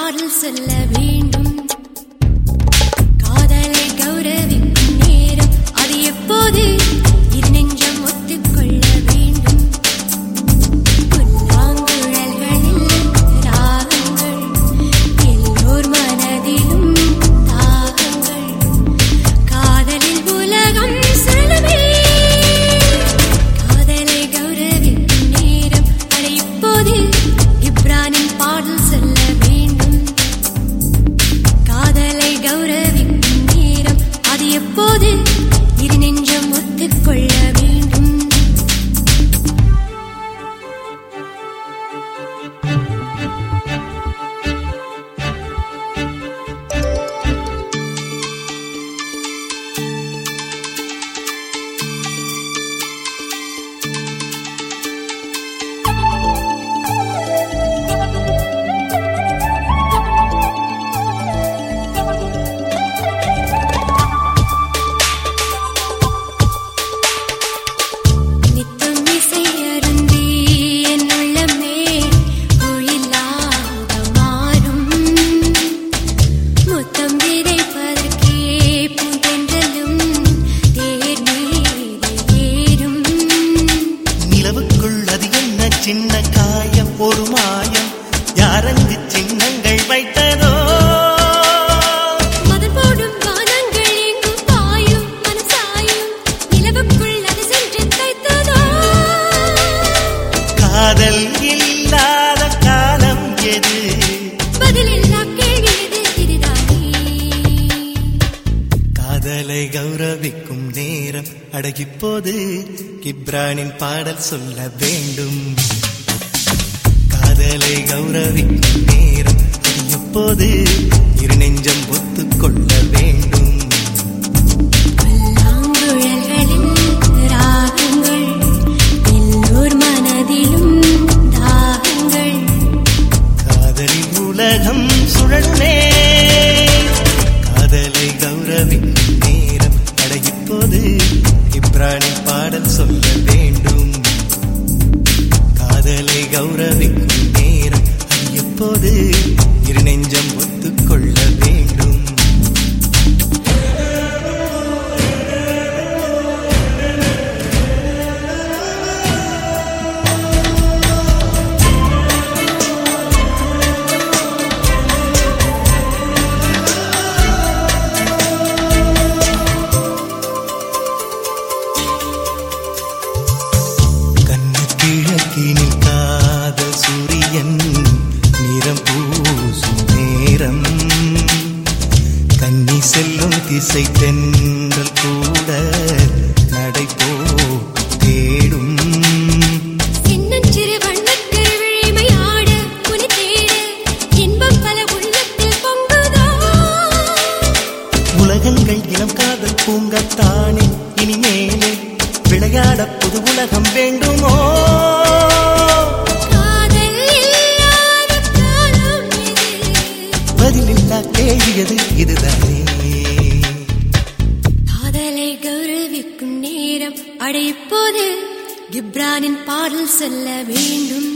பாடல் சொல்ல வேண்டும் காதலை கௌரவிக்கும் நேரம் அது எப்போது இரு நெஞ்சம் ஒத்துக்கொள்ள வேண்டும் புல்லாங்குழல்களில் ராகங்கள் எல்லோர் மனதிலும் தாகங்கள் காதலில் உலகம் சுழலுமே காதலை கௌரவிக்கும் நேரம் அது இப்போது இப்ரானின் பாடல் சொல்ல வேண்டும் காதலை கௌரவிக்கும் நேரம் அது எப்போது இரு நெஞ்சம் ஒத்துக்கொள்ள வேண்டும் நித்தம் இசை அருந்தி என் உள்ளமே குயிலாக மாறும் முத்தம் விதைப்பதற்கே பூந்தென்றலும் தேர் மீது ஏறும் நிலவுக்குள் அது என்ன சின்ன காயம் ஒரு மாயம் யாரங்கு சின்னங்கள் வைத்ததோ மதம் போடும் வானங்கள் எங்கும் பாயும் மனசாயும் நிலவுக்குள் அது சென்று தைத்ததோ காதல் இல்லாத காலம் எது பதிலில்லா கேள்வி இது இதுதானே காதலை கௌரவிக்கும் நேரம் அடகிப்போது கிப்ரானின் பாடல் சொல்ல வேண்டும் காதலை கௌரவிக்கும் நேரம் அது எப்போது இரு நெஞ்சம் ஒத்துக்கொள்ள வேண்டும் பல்லாங்குழல்களில் ராகங்கள் எல்லோர் மனதிலும் தாகங்கள் காதலில் உலகம் சுழலே காதலை கௌரவிக்கும் நேரம் அடகிப்போது இப்ரானின் பாடல் சொல்ல வேண்டும் காதலை கௌரவிக்கும் நேரம் அது எப்போது இரு நெஞ்சம் ஒத்துக்கொள்ள வேண்டும் கண்ணு கிழக்கினில் காதல் சூரியன் நிறம் பூசும் நேரம் கன்னி செல்லும் திசை தென்றல் கூட நடை போ தேடும் சின்னஞ்சிறு வண்ணக்கரு விழிமையாட புலி தேட இன்பம் பல உள்ளத்தில் பொங்குதோ உலகங்கள் இளம் காதல் பூங்கத்தானே இனிமேலே விளையாட புது உலகம் வேண்டுமோ காதல் இல்லாத காலம் இது பதிலில்லா கேள்வியது இதுதானே காதலை கௌரவிக்கும் நேரம் அடைப்போது கிப்ரானின் பாடல் சொல்ல வேண்டும்